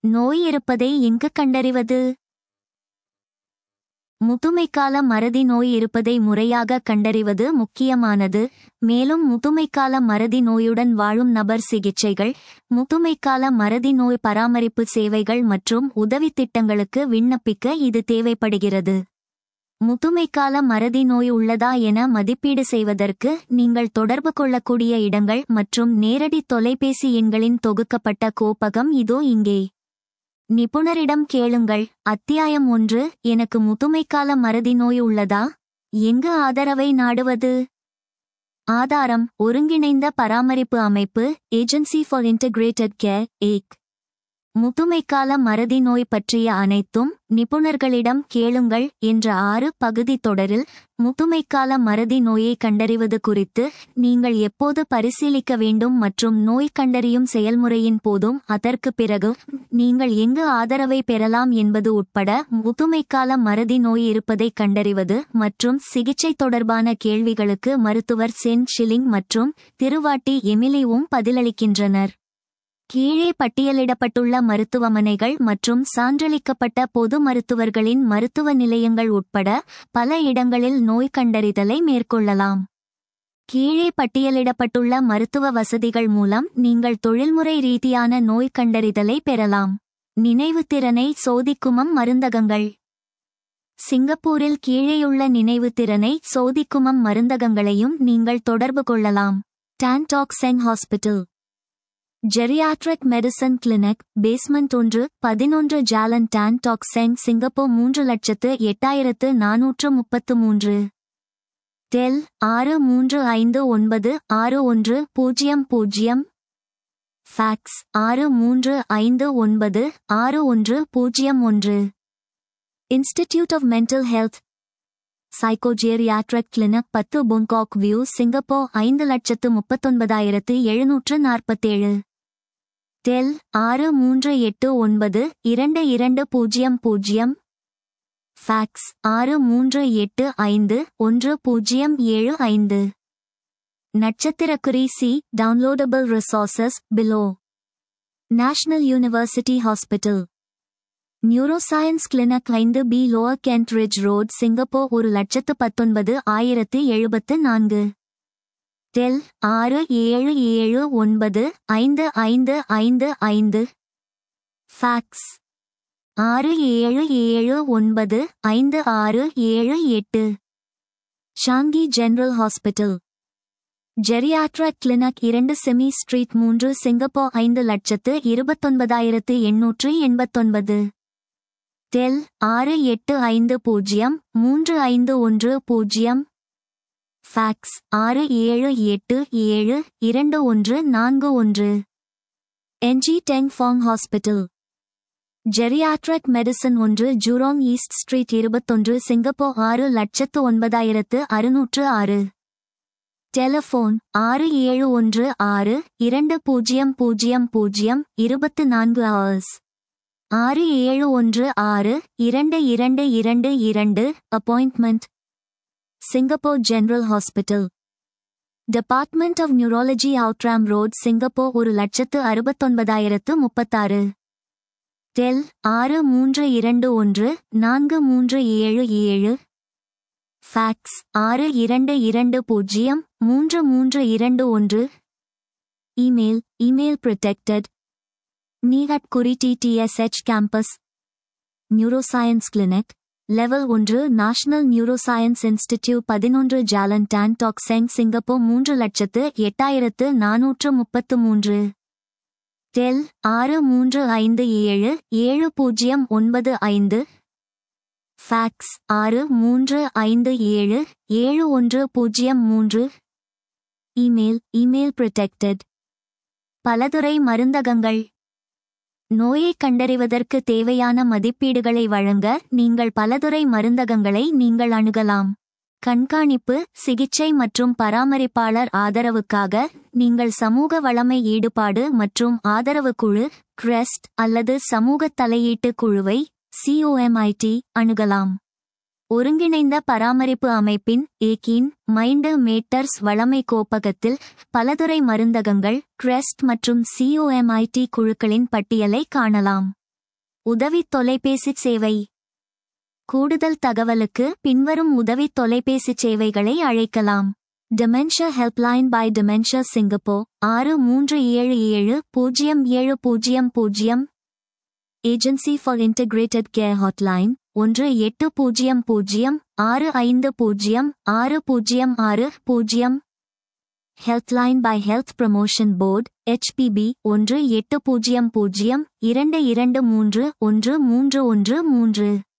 நோய் இருப்பதை எங்கு கண்டறிவது முதுமைக்கால மறதி நோய் இருப்பதை முறையாக கண்டறிவது முக்கியமானது மேலும் முதுமைக்கால மறதி நோயுடன் வாழும் நபர் சிகிச்சைகள் முதுமைக்கால மறதி நோய் பராமரிப்பு சேவைகள் மற்றும் உதவித் திட்டங்களுக்கு விண்ணப்பிக்க இது தேவைப்படுகிறது முதுமைக்கால மறதி நோய் உள்ளதா என மதிப்பீடு செய்வதற்கு நீங்கள் தொடர்பு கொள்ளக்கூடிய இடங்கள் மற்றும் நேரடி தொலைபேசி எண்களின் தொகுக்கப்பட்ட கோப்பகம் இதோ இங்கே நிபுணரிடம் கேளுங்கள் அத்தியாயம் ஒன்று எனக்கு முதுமைக்கால மறதி நோய் உள்ளதா எங்கு ஆதரவை நாடுவது ஆதாரம் ஒருங்கிணைந்த பராமரிப்பு அமைப்பு agency for integrated care AIC முதுமைக்கால மறதி நோய் பற்றிய அனைத்தும் நிபுணர்களிடம் கேளுங்கள் என்ற ஆறு பகுதி தொடரில் முதுமைக்கால மறதி நோயை கண்டறிவது குறித்து நீங்கள் எப்போது பரிசீலிக்க வேண்டும் மற்றும் நோய் கண்டறியும் செயல்முறையின் போதும் அதற்கு பிறகு நீங்கள் எங்கு ஆதரவை பெறலாம் என்பது உட்பட முதுமைக்கால மறதி நோய் இருப்பதை கண்டறிவது மற்றும் சிகிச்சை தொடர்பான கேள்விகளுக்கு மருத்துவர் சென் ஷிலிங் மற்றும் திருவாட்டி எமிலிவும் பதிலளிக்கின்றனர் கீழே பட்டியலிடப்பட்டுள்ள மருத்துவமனைகள் மற்றும் சான்றளிக்கப்பட்ட பொது மருத்துவர்களின் மருத்துவ நிலையங்கள் உட்பட பல இடங்களில் நோய் கண்டறிதலை மேற்கொள்ளலாம் கீழே பட்டியலிடப்பட்டுள்ள மருத்துவ வசதிகள் மூலம் நீங்கள் தொழில்முறை ரீதியான நோய் கண்டறிதலை பெறலாம் நினைவுத்திறனை சோதிக்குமம் மருந்தகங்கள் சிங்கப்பூரில் கீழேயுள்ள நினைவுத்திறனை சோதிக்குமம் மருந்தகங்களையும் நீங்கள் தொடர்பு கொள்ளலாம் Tan Tock Seng hospital geriatric medicine clinic basement ஒன்று பதினொன்று ஜாலன் டான் டாக்ஸெங் சிங்கப்பூர் மூன்று லட்சத்து எட்டாயிரத்து நானூற்று முப்பத்து மூன்று டெல் ஆறு மூன்று ஐந்து ஒன்பது ஆறு ஒன்று பூஜ்ஜியம் பூஜ்ஜியம் ஃபேக்ஸ் ஆறு மூன்று ஐந்து ஒன்பது ஆறு ஒன்று பூஜ்ஜியம் ஒன்று institute of mental health psychogeriatric clinic பத்து பொங்காக் வியூ சிங்கப்பூர் ஐந்து லட்சத்து முப்பத்தொன்பதாயிரத்து எழுநூற்று நாற்பத்தேழு டெல் ஆறு மூன்று எட்டு ஒன்பது இரண்டு இரண்டு பூஜ்ஜியம் பூஜ்ஜியம் ஃபேக்ஸ் ஆறு மூன்று எட்டு ஐந்து ஒன்று பூஜ்ஜியம் ஏழு ஐந்து நட்சத்திரக்குறி C downloadable resources below national university hospital neuroscience clinic ஐந்து B lower Kent Ridge road Singapore ஒரு லட்சத்து பத்தொன்பது ஆயிரத்து எழுபத்து நான்கு டெல் ஆறு ஏழு ஏழு ஒன்பது ஐந்து ஐந்து ஐந்து ஐந்து ஃபேக்ஸ் ஆறு ஏழு ஏழு ஒன்பது ஐந்து ஆறு ஏழு எட்டு Changi general hospital geriatric clinic இரண்டு செமி ஸ்ட்ரீட் மூன்று சிங்கப்பூர் ஐந்து லட்சத்து இருபத்தொன்பதாயிரத்து எண்ணூற்று எண்பத்தொன்பது டெல் ஆறு எட்டு ஐந்து பூஜ்ஜியம் மூன்று ஐந்து ஒன்று பூஜ்ஜியம் ஃபேக்ஸ் ஆறு ஏழு எட்டு ஏழு இரண்டு ஒன்று நான்கு ஒன்று Ng Teng Fong hospital geriatric medicine ஒன்று ஜூரோங் ஈஸ்ட் ஸ்ட்ரீட் இருபத்தொன்று சிங்கப்பூர் ஆறு லட்சத்து ஒன்பதாயிரத்து அறுநூற்று ஆறு டெலிஃபோன் ஆறு ஏழு ஒன்று ஆறு இரண்டு பூஜ்ஜியம் பூஜ்ஜியம் பூஜ்ஜியம் இருபத்து நான்கு ஹவர்ஸ் ஆறு ஏழு ஒன்று ஆறு இரண்டு இரண்டு இரண்டு இரண்டு appointment Singapore general hospital department of neurology Outram road Singapore ஒரு லட்சத்து அறுபத்தொன்பதாயிரத்து முப்பத்தாறு டெல் ஆறு மூன்று இரண்டு ஒன்று நான்கு மூன்று ஏழு ஏழு ஃபேக்ஸ் ஆறு இரண்டு இரண்டு பூஜ்ஜியம் மூன்று மூன்று இரண்டு ஒன்று இமெயில் இமெயில் ப்ரொடெக்டட் நீகட் குறி TTSH campus neuroscience clinic level ஒன்று நேஷனல் நியூரோசயன்ஸ் இன்ஸ்டிடியூட் பதினொன்று ஜாலன் டான் டாக்ஸெங் சிங்கப்பூர் மூன்று லட்சத்து எட்டாயிரத்து நானூற்று முப்பத்து மூன்று டெல் ஆறு மூன்று ஐந்து ஏழு ஏழு பூஜ்ஜியம் ஒன்பது ஐந்து ஃபேக்ஸ் ஆறு மூன்று ஐந்து ஏழு ஏழு ஒன்று பூஜ்ஜியம் மூன்று இமெயில் இமெயில் ப்ரொடெக்டட் பலதுறை மருந்தகங்கள் நோயை கண்டறிவதற்கு தேவையான மதிப்பீடுகளை வழங்க நீங்கள் பலதுறை மருந்தகங்களை நீங்கள் அணுகலாம் கண்காணிப்பு சிகிச்சை மற்றும் பராமரிப்பாளர் ஆதரவுக்காக நீங்கள் சமூக வளமை ஈடுபாடு மற்றும் ஆதரவு குழு கிரெஸ்ட் அல்லது சமூக தலையீட்டு குழுவை சிஓஎம்ஐடி அணுகலாம் ஒருங்கிணைந்த பராமரிப்பு அமைப்பின் ஏகின் மைண்டு மேட்டர்ஸ் வளமை கோப்பகத்தில் பலதுறை மருந்தகங்கள் கிரெஸ்ட் மற்றும் சிஓஎம்ஐடி குழுக்களின் பட்டியலை காணலாம் உதவி தொலைபேசி சேவை கூடுதல் தகவலுக்கு பின்வரும் உதவி தொலைபேசி சேவைகளை அழைக்கலாம் dementia helpline by dementia Singapore ஆறு மூன்று ஏழு ஏழு பூஜ்ஜியம் ஏழு பூஜ்ஜியம் பூஜ்ஜியம் agency for integrated care hotline ஒன்று எட்டு பூஜ்ஜியம் பூஜ்ஜியம் ஆறு ஐந்து பூஜ்ஜியம் ஆறு பூஜ்ஜியம் ஆறு பூஜ்ஜியம் healthline by health promotion board HPB ஒன்று எட்டு பூஜ்ஜியம் பூஜ்ஜியம் இரண்டு இரண்டு மூன்று ஒன்று மூன்று ஒன்று மூன்று